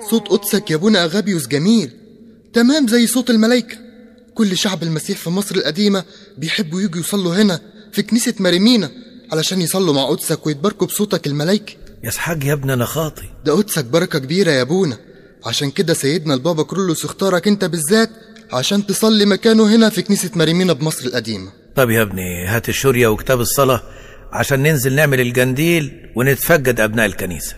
صوت قدسك يا ابونا أغابيوس جميل تمام زي صوت الملايكة كل شعب المسيح في مصر القديمة بيحبوا يجوا يصلوا هنا في كنيسة مريمينا علشان يصلوا مع قدسك ويتباركوا بصوتك الملايكي يا اسحاق يا ابني انا خاطي ده قدسك بركة كبيرة يا ابونا عشان كده سيدنا البابا كرولوس اختارك انت بالذات عشان تصلي مكانه هنا في كنيسة مريمينا بمصر القديمة طب يا ابني هات الشورية وكتاب الصلاة عشان ننزل نعمل الجنديل ونتفقد أبناء الكنيسة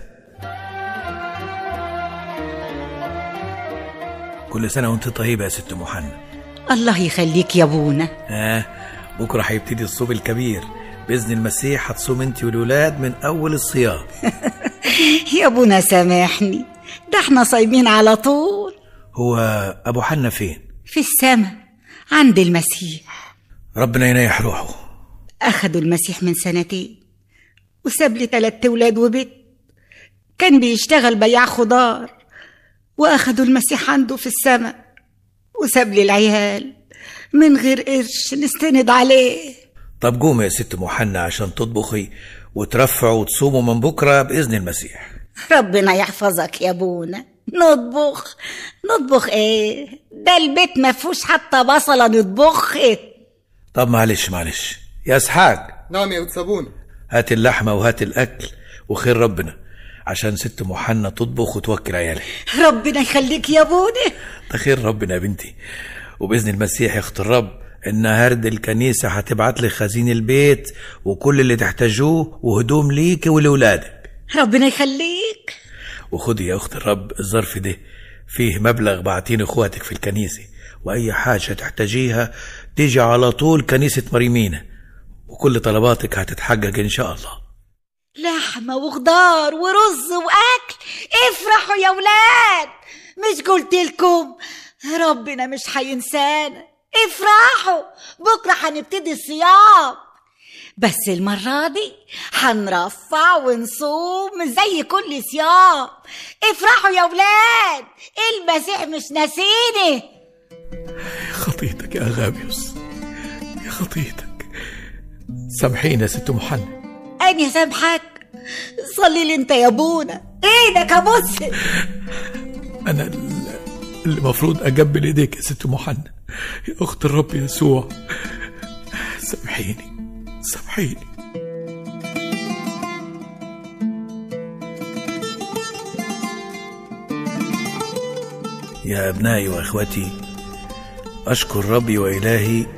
كل سنة وانت طيبة يا ست محمد الله يخليك يا ابونا آه بكرة هيبتدي الصوم الكبير بإذن المسيح هتصوم انت والولاد من أول الصيام يا ابونا سامحني ده احنا صايمين على طول هو أبو حنا فين؟ في السماء عند المسيح ربنا ينيح روحه أخدوا المسيح من سنتين وساب لي تلات ولاد وبيت كان بيشتغل بياع خضار وأخدوا المسيح عنده في السماء وساب لي العيال من غير قرش نستند عليه طب قومي يا ست محنة عشان تطبخي وترفعوا وتصوموا من بكرة بإذن المسيح ربنا يحفظك يا ابونا نطبخ نطبخ ايه ده البيت ما فيهوش حتى بصلة نطبخ ايه طب معلش معلش يا اسحاق نعم يا قدس ابونا هات اللحمة وهات الأكل وخير ربنا عشان ست محنة تطبخ وتوكل عيالها ربنا يخليك يا ابونا ده خير ربنا يا بنتي وبإذن المسيح يا أخت الرب إن هرد الكنيسة هتبعت لك خزين البيت وكل اللي تحتاجوه وهدوم ليك ولولادك ربنا يخليك وخدي يا أخت الرب الظرف ده فيه مبلغ بعتين إخواتك في الكنيسة وأي حاجة تحتاجيها تيجي على طول كنيسة مريمينا وكل طلباتك هتتحقق إن شاء الله لحمة وخضار ورز وأكل افرحوا يا ولاد مش قلت لكم ربنا مش هينسانا افرحوا بكرة هنبتدي الصيام بس المرة دي هنرفع ونصوم زي كل صيام افرحوا يا ولاد المسيح مش ناسيني خطيتك يا أغابيوس يا خطيتك سامحينا يا ست محنة أنا سامحك صلي لي انت يا ابونا ايدك ابص أنا ال- اللي المفروض أقبل إيديك يا ست محنة يا أخت الرب يسوع سامحيني سامحيني يا أبنائي وإخوتي أشكر ربي وإلهي